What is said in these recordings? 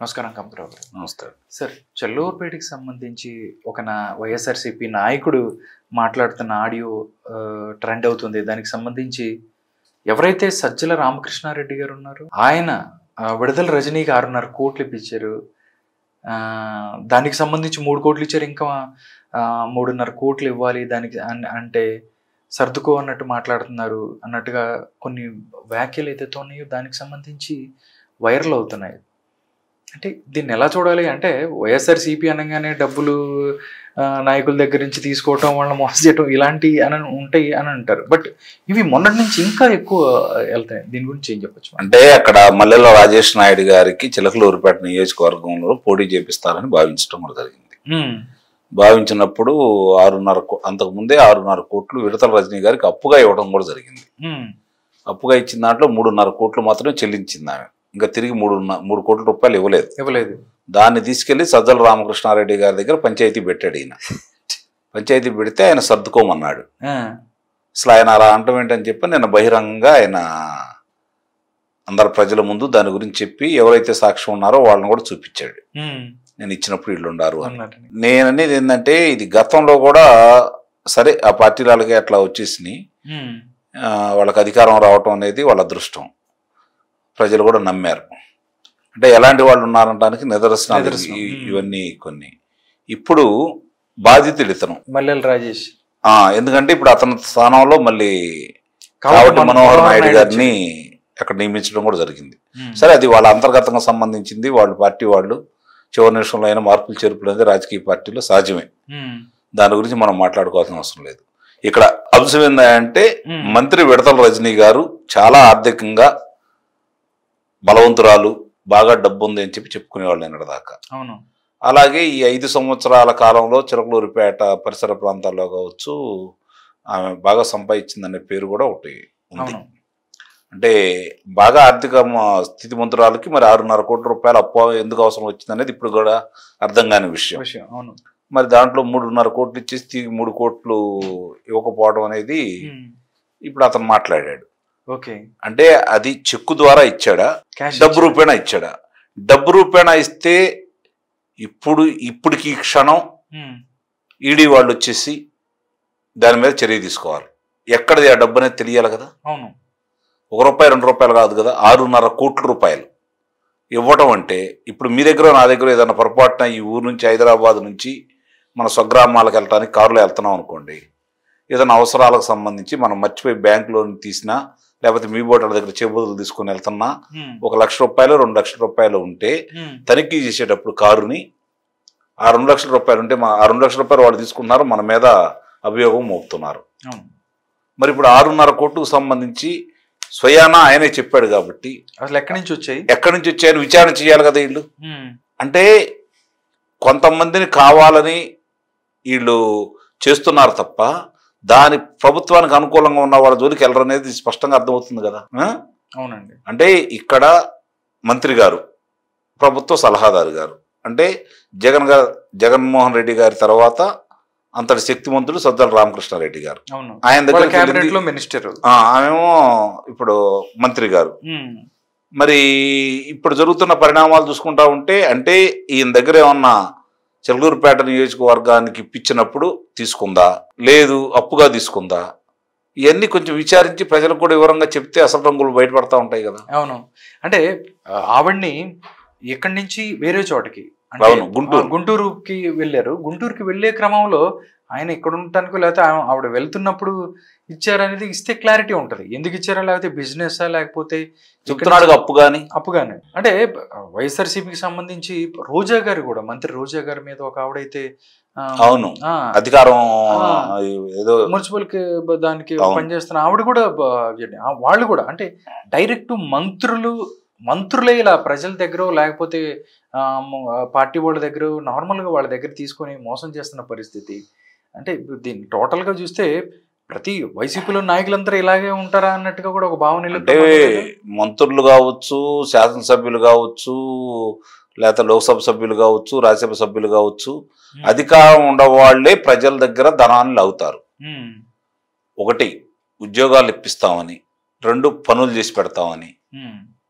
నమస్కారం కంపరావు గారు నమస్తే సార్ చెల్లూరుపేటకి సంబంధించి ఒక నా వైఎస్ఆర్సీపీ నాయకుడు మాట్లాడుతున్న ఆడియో ఆ, ట్రెండ్ అవుతుంది దానికి సంబంధించి ఎవరైతే సజ్జల రామకృష్ణారెడ్డి గారు ఉన్నారో ఆయన ఆ, విడుదల రజనీకి ఆరున్నర కోట్లు ఇప్పించారు ఆ, దానికి సంబంధించి మూడు కోట్లు ఇచ్చారు ఇంకా ఆ, మూడున్నర కోట్లు ఇవ్వాలి దానికి అన్- అంటే సర్దుకో అన్నట్టు మాట్లాడుతున్నారు అన్నట్టుగా కొన్ని వ్యాఖ్యలు ఏదైతే ఉన్నాయో దానికి సంబంధించి వైరల్ అవుతున్నాయి అంటే దీన్ని ఎలా చూడాలి అంటే వైఎస్ఆర్సీపీ అనగానే డబ్బులు ఆ, నాయకుల దగ్గర నుంచి తీసుకోవటం వాళ్ళని మోసం చేయటం ఇలాంటి అని ఉంటాయి అని అంటారు బట్ ఇవి మొన్నటి నుంచి ఇంకా ఎక్కువ వెళ్తాయి దీని గురించి ఏం చెప్పొచ్చు అంటే అక్కడ మల్లెల రాజేష్ నాయుడు గారికి చిలకలూరుపేట నియోజకవర్గంలో పోటీ చేపిస్తారని భావించడం కూడా జరిగింది ఉమ్, భావించినప్పుడు ఆరున్నర కో- అంతకు ముందే ఆరున్నర కోట్లు విడతల రజనీ గారికి అప్పుగా ఇవ్వడం కూడా జరిగింది ఉమ్, అప్పుగా ఇచ్చిన దాంట్లో మూడున్నర కోట్లు మాత్రమే చెల్లించింది ఆమె ఇంకా తిరిగి మూడు మూడు కోట్ల రూపాయలు ఇవ్వలేదు ఇవ్వలేదు దాన్ని తీసుకెళ్లి సజ్జల రామకృష్ణారెడ్డి గారి దగ్గర పంచాయతీ పెట్టాడు ఈయన పంచాయతీ పెడితే ఆయన సర్దుకోమన్నాడు ఆ, అసలు ఆయన అలా అంటం ఏంటని చెప్పి నేను బహిరంగంగా ఆయన అందరు ప్రజల ముందు దాని గురించి చెప్పి ఎవరైతే సాక్ష్యం ఉన్నారో వాళ్ళని కూడా చూపించాడు ఉమ్, నేను ఇచ్చినప్పుడు వీళ్ళు ఉండారు అని అన్నారని. నేను అనేది ఏంటంటే ఇది గతంలో కూడా సరే ఆ పార్టీలకి అట్లా వచ్చేసినాయి ఉమ్, ఆ, వాళ్ళకి అధికారం రావటం అనేది వాళ్ళ అదృష్టం ప్రజలు కూడా నమ్మారు అంటే ఎలాంటి వాళ్ళు ఉన్నారనడానికి నిదర్శనాలు నిదర్శనం. ఇ- మ్మ్. ఇవన్నీ కొన్ని ఇప్పుడు బాధితుడు ఇతను మల్లెల రాజేష్ ఆ, ఎందుకంటే ఇప్పుడు అతని స్థానంలో మళ్ళీ కాబట్టి మనోహర్ నాయుడు గారిని అక్కడ నియమించడం కూడా జరిగింది ఉమ్, సరే అది వాళ్ళ అంతర్గతంగా సంబంధించింది వాళ్ళ పార్టీ వాళ్ళు చివరి నిమిషంలో అయినా మార్పులు చేర్పులు అనేది రాజకీయ పార్టీలో సహజమే ఉమ్, దాని గురించి మనం మాట్లాడుకోవాల్సిన అవసరం లేదు ఇక్కడ అంశం ఏంటంటే మ్మ్. మంత్రి విడతల రజనీ గారు చాలా ఆర్థికంగా బలవంతురాలు బాగా డబ్బు ఉంది అని చెప్పి చెప్పుకునేవాళ్ళు నిన్నటి దాకా అవును అలాగే ఈ ఐదు సంవత్సరాల కాలంలో చిలకలూరిపేట పరిసర ప్రాంతాల్లో కావచ్చు ఆమె బాగా సంపాదించిందనే పేరు కూడా ఒకటి ఉంది అవును అంటే బాగా ఆర్థిక మ- స్థితిమంతురాలకి మరి ఆరున్నర కోట్ల రూపాయలు అప్పు ఎందుకు అవసరం వచ్చింది అనేది ఇప్పుడు కూడా అర్థం కాని విషయం విషయం అవును మరి దాంట్లో మూడున్నర కోట్లు ఇచ్చేసి తిరిగి మూడు కోట్లు ఇవ్వకపోవడం అనేది ఉమ్, ఇప్పుడు అతను మాట్లాడాడు ఓకే అంటే అది చెక్కు ద్వారా ఇచ్చాడా క్యాష్ డబ్బు రూపేణా ఇచ్చాడా డబ్బు రూపేణా ఇస్తే ఇప్పుడు ఇప్పటికి ఈ క్షణం ఉమ్, ఈడీ వాళ్ళు వచ్చేసి దాని మీద చర్య తీసుకోవాలి ఎక్కడిది ఆ డబ్బు అనేది తెలియాలి కదా అవును ఒక రూపాయి రెండు రూపాయలు కాదు కదా ఆరున్నర కోట్ల రూపాయలు ఇవ్వటం అంటే ఇప్పుడు మీ దగ్గర నా దగ్గర ఏదైనా పొరపాటున ఈ ఊరు నుంచి హైదరాబాద్ నుంచి మన స్వగ్రామాలకు వెళ్ళటానికి కారులో వెళ్తున్నాం అనుకోండి ఏదైనా అవసరాలకు సంబంధించి మనం మర్చిపోయి బ్యాంక్ లోన్ తీసినా లేకపోతే మీ బోటల దగ్గర చేబుదులు తీసుకొని వెళ్తున్నా ఉమ్, ఒక లక్ష రూపాయలు రెండు లక్షల రూపాయలు ఉంటే ఉమ్, తనిఖీ చేసేటప్పుడు కారుని ఆ రెండు లక్షల రూపాయలు ఉంటే మా ఆ రెండు లక్షల రూపాయలు వాళ్ళు తీసుకున్నారు మన మీద అభియోగం మోపుతున్నారు అవును మరి ఇప్పుడు ఆరున్నర కోట్లకు సంబంధించి స్వయానా ఆయనే చెప్పాడు కాబట్టి అసలు ఎక్కడి నుంచి వచ్చాయి ఎక్కడి నుంచి వచ్చాయని విచారణ చేయాలి కదా వీళ్ళు ఉమ్, అంటే కొంతమందిని కావాలని వీళ్ళు చేస్తున్నారు తప్ప దాని ప్రభుత్వానికి అనుకూలంగా ఉన్న వాళ్ళ జోలికి వెళ్ళరనేది స్పష్టంగా అర్థమవుతుంది కదా ఆ? అవునండి అంటే ఇక్కడ మంత్రి గారు ప్రభుత్వ సలహాదారు గారు అంటే జగన్ గారు జగన్మోహన్ రెడ్డి గారి తర్వాత అంతటి శక్తిమంతుడు సజ్జల రామకృష్ణారెడ్డి గారు అవును ఆయన వాళ్ళ దగ్గర క్యాబినెట్ లో మినిస్టర్ ఆమెమో ఇప్పుడు మంత్రి గారు ఉమ్, మరి ఇప్పుడు జరుగుతున్న పరిణామాలు చూసుకుంటా ఉంటే అంటే ఈయన దగ్గర ఏమన్నా చెలగూరుపేట నియోజకవర్గానికి ఇప్పించినప్పుడు తీసుకుందా లేదు అప్పుగా తీసుకుందా ఇవన్నీ కొంచెం విచారించి ప్రజలకు కూడా వివరంగా చెప్తే అసలు రంగులు బయటపడతా ఉంటాయి కదా అవును అంటే ఆ, ఆవిడ్ని ఇక్కడి నుంచి వేరే చోటకి అంటే, అవును, గుంటూరు. ఆ, గుంటూరుకి వెళ్ళారు గుంటూరుకి వెళ్ళే క్రమంలో ఆయన ఇక్కడ ఉండటానికి లేకపోతే ఆమె- ఆవిడ వెళ్తున్నప్పుడు ఇచ్చారనేది ఇస్తే క్లారిటీ ఉంటది ఎందుకు ఇచ్చారా లేకపోతే బిజినెస్ లేకపోతే చెప్తున్నాడు అప్పు కానీ అప్పుగానే అంటే వైఎస్ఆర్సీపీకి సంబంధించి రోజా గారు కూడా మంత్రి రోజా గారి మీద ఒక ఆవిడైతే ఆ, అవును ఆ, అధికారం ఆ. ఏదో మున్సిపల్ కి బ- దానికి అవును. పనిచేస్తున్న ఆవిడ కూడా బ- ఇదండి. ఆ వాళ్ళు కూడా అంటే డైరెక్ట్ మంత్రులు మంత్రులే ఇలా ప్రజల దగ్గర లేకపోతే ఆ, మ- ఆ, పార్టీ వాళ్ళ దగ్గర నార్మల్ గా వాళ్ళ దగ్గర తీసుకొని మోసం చేస్తున్న పరిస్థితి అంటే ఇప్పుడు దీన్ని టోటల్ గా చూస్తే ప్రతి వైసీపీలో నాయకులందరూ ఇలాగే ఉంటారా అన్నట్టుగా కూడా ఒక భావన అంటే వెలుగుతుంది. మంత్రులు కావచ్చు శాసనసభ్యులు కావచ్చు లేకపోతే లోక్సభ సభ్యులు కావచ్చు రాజ్యసభ సభ్యులు కావచ్చు ఉమ్. అధికారం ఉండవాళ్లే ప్రజల దగ్గర ధనాన్ని లాగుతారు ఉమ్. ఒకటి ఉద్యోగాలు ఇప్పిస్తామని రెండు పనులు చేసి పెడతామని ఉమ్.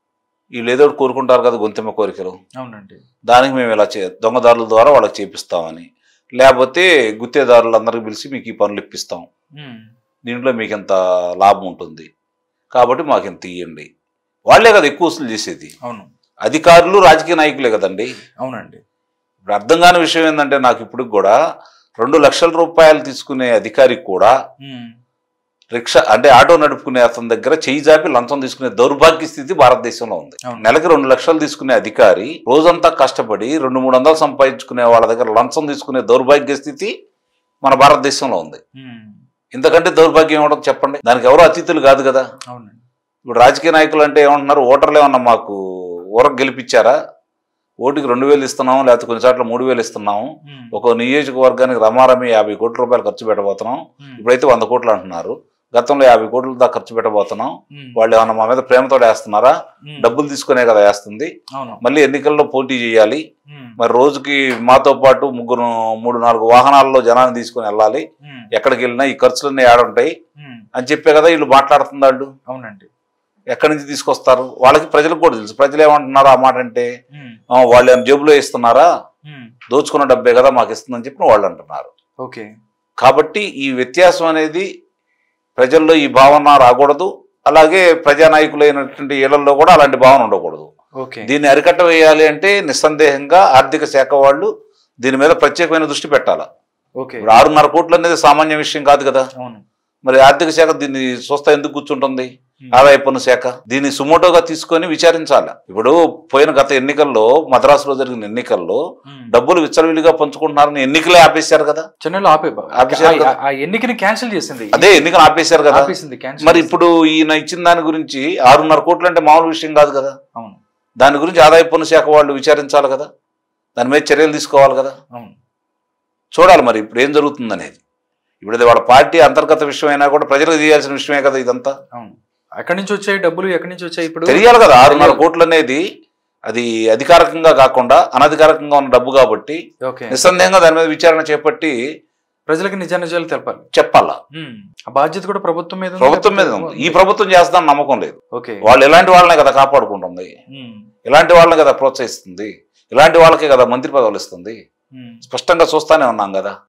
వీళ్ళు ఏదో ఒకటి కోరుకుంటారు కదా గొంతెమ్మ కోరికలు అవునండి దానికి మేము ఇలా చే దొంగదారుల ద్వారా వాళ్ళకి చేపిస్తామని లేకపోతే గుత్తేదారులందరికీ పిలిచి మీకు ఈ పనులు ఇప్పిస్తాం ఉమ్, దీంట్లో మీకు ఎంత లాభం ఉంటుంది కాబట్టి మాకు ఇంత ఇవ్వండి వాళ్ళే కదా ఎక్కువ వసూలు చేసేది అవును అధికారులు రాజకీయ నాయకులే కదండి అవునండి ఇప్పుడు అర్థం కాని విషయం ఏంటంటే నాకు ఇప్పుడు కూడా రెండు లక్షల రూపాయలు తీసుకునే అధికారికి కూడా ఉమ్, రిక్షా అంటే ఆటో నడుపుకునే అతని దగ్గర చేయి జాపి లంచం తీసుకునే దౌర్భాగ్య స్థితి భారతదేశంలో ఉంది అవును. నెలకి రెండు లక్షలు తీసుకునే అధికారి రోజంతా కష్టపడి రెండు మూడు వందలు సంపాదించుకునే వాళ్ళ దగ్గర లంచం తీసుకునే దౌర్భాగ్య స్థితి మన భారతదేశంలో ఉంది ఉమ్, ఇంతకంటే దౌర్భాగ్యం ఏమంటుంది చెప్పండి దానికి ఎవరు అతిథులు కాదు కదా అవునండి ఇప్పుడు రాజకీయ నాయకులు అంటే ఏమంటున్నారు ఓటర్లు ఏమన్నా మాకు ఊరకు గెలిపించారా ఓటుకి రెండు వేలు ఇస్తున్నాము లేకపోతే కొన్ని చోట్ల మూడు వేలు ఇస్తున్నాము ఉమ్, ఒక నియోజకవర్గానికి రమారమి యాభై కోట్ల రూపాయలు ఖర్చు పెట్టబోతున్నాం ఉమ్, ఇప్పుడైతే వంద కోట్లు అంటున్నారు గతంలో యాభై కోట్ల దాకా ఖర్చు పెట్టబోతున్నాం ఉమ్, వాళ్ళు ఏమన్నా మా మీద ప్రేమతో వేస్తున్నారా ఉమ్, డబ్బులు తీసుకునే కదా వేస్తుంది అవును మళ్ళీ ఎన్నికల్లో పోటీ చేయాలి ఉమ్, మరి రోజుకి మాతో పాటు ముగ్గురు మూడు నాలుగు వాహనాల్లో జనాన్ని తీసుకుని వెళ్ళాలి ఉమ్, ఎక్కడికి వెళ్ళినా ఈ ఖర్చులన్నీ ఏడుంటాయి ఉమ్, అని చెప్పే కదా వీళ్ళు మాట్లాడుతున్నాళ్ళు అవునండి ఎక్కడి నుంచి తీసుకొస్తారు వాళ్ళకి ప్రజలకు కూడా తెలుసు ప్రజలు ఏమంటున్నారు ఆ మాట అంటే ఉమ్, "ఆ, వాళ్ళు ఏమైనా జేబులో ఇస్తున్నారా ఉమ్, దోచుకున్న డబ్బే కదా మాకు ఇస్తుందని చెప్పి వాళ్ళు అంటున్నారు ఓకే కాబట్టి ఈ వ్యత్యాసం అనేది ప్రజల్లో ఈ భావన రాకూడదు అలాగే ప్రజానాయకులైనటువంటి ఇళ్లలో కూడా అలాంటి భావన ఉండకూడదు ఓకే దీన్ని అరికట్ట వేయాలి అంటే నిస్సందేహంగా ఆర్థిక శాఖ వాళ్ళు దీని మీద ప్రత్యేకమైన దృష్టి పెట్టాలి ఓకే ఇప్పుడు ఆరున్నర కోట్లు అనేది సామాన్య విషయం కాదు కదా అవును మరి ఆర్థిక శాఖ దీన్ని చూస్తా ఎందుకు కూర్చుంటుంది ఉమ్, ఆదాయ పన్ను శాఖ దీన్ని సుమోటోగా తీసుకొని విచారించాలి ఇప్పుడు పోయిన గత ఎన్నికల్లో మద్రాసులో జరిగిన ఎన్నికల్లో ఉమ్. డబ్బులు విచ్చలవిడిగా పంచుకుంటున్నారని ఎన్నికలే ఆపేశారు కదా చెన్నైలో ఆపే ఆపేశారు కదా. ఆ- ఆ ఎన్నికని క్యాన్సిల్ చేసింది అదే ఎన్నికలు ఆపేశారు కదా ఆపేసింది క్యాన్సిల్ మరి ఇప్పుడు ఈయన ఇచ్చిన దాని గురించి ఆరున్నర కోట్లు అంటే మామూలు విషయం కాదు కదా అవును దాని గురించి ఆదాయ పన్ను శాఖ వాళ్ళు విచారించాలి కదా దాని మీద చర్యలు తీసుకోవాలి కదా అవును చూడాలి మరి ఇప్పుడు ఏం జరుగుతుంది అనేది ఇప్పుడు ఇది వాళ్ళ పార్టీ అంతర్గత విషయం అయినా కూడా ప్రజలకు చేయాల్సిన విషయమే కదా ఇదంతా అవును ఎక్కడి నుంచి వచ్చాయి డబ్బులు ఎక్కడి నుంచి వచ్చాయి ఇప్పుడు తెలియాలి కదా ఆరున్నర కోట్లు అనేది అది అధికారికంగా కాకుండా అనధికారికంగా ఉన్న డబ్బు కాబట్టి ఓకే నిస్సందేహంగా దాని మీద విచారణ చేపట్టి ప్రజలకు నిజ నిజాలు తెలపాలి చెప్పాలా ఉమ్. ఆ బాధ్యత కూడా ప్రభుత్వం మీద ఉంది, ప్రభుత్వం మీద లేకపోతే- ఉంది ఈ ప్రభుత్వం చేస్తాను నమ్మకం లేదు ఓకే వాళ్ళు ఎలాంటి వాళ్ళనే కదా కాపాడుకుంటుంది ఉమ్, ఇలాంటి వాళ్ళని కదా ప్రోత్సహిస్తుంది ఇలాంటి వాళ్ళకే కదా మంత్రి పదవులు ఇస్తుంది ఉమ్. స్పష్టంగా చూస్తానే ఉన్నాం కదా